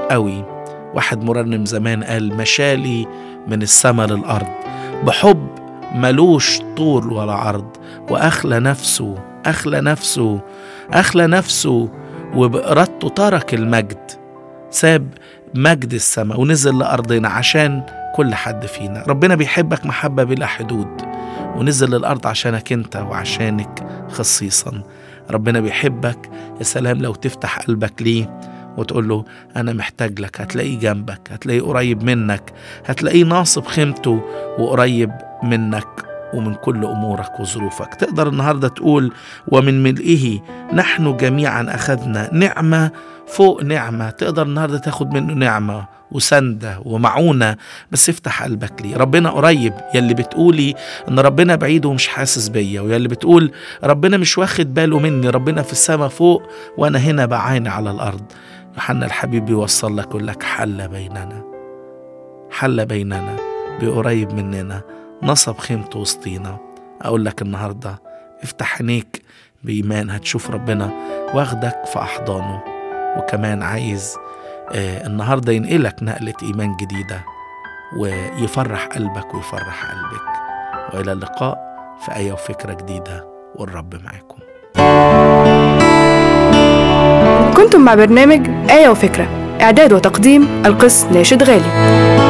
قوي واحد مرنم زمان قال مشالي من السماء للأرض بحب ملوش طول ولا عرض وأخلى نفسه أخلى نفسه أخلى نفسه وبإرادته ترك المجد ساب مجد السماء ونزل لأرضنا عشان كل حد فينا ربنا بيحبك محبة بلا حدود ونزل للأرض عشانك أنت وعشانك خصيصا ربنا بيحبك يا سلام لو تفتح قلبك ليه وتقول له أنا محتاج لك هتلاقيه جنبك هتلاقيه قريب منك هتلاقيه ناصب خيمته وقريب منك ومن كل أمورك وظروفك تقدر النهاردة تقول ومن ملئه نحن جميعا أخذنا نعمة فوق نعمة تقدر النهاردة تاخد منه نعمة وسندة ومعونة بس افتح قلبك ليه ربنا قريب يلي بتقولي ان ربنا بعيد ومش حاسس بيا ويلي بتقول ربنا مش واخد باله مني ربنا في السماء فوق وانا هنا بعاني على الارض يوحنا الحبيب بيوصل لك يقول لك حل بيننا حل بيننا بقريب مننا نصب خيمته وسطينا اقول لك النهارده افتح عينيك بإيمان هتشوف ربنا واخدك في أحضانه وكمان عايز آه النهارده ينقلك نقلة إيمان جديدة ويفرح قلبك ويفرح قلبك وإلى اللقاء في آية وفكرة جديدة والرب معاكم كنتم مع برنامج آية وفكرة إعداد وتقديم القس ناشد غالي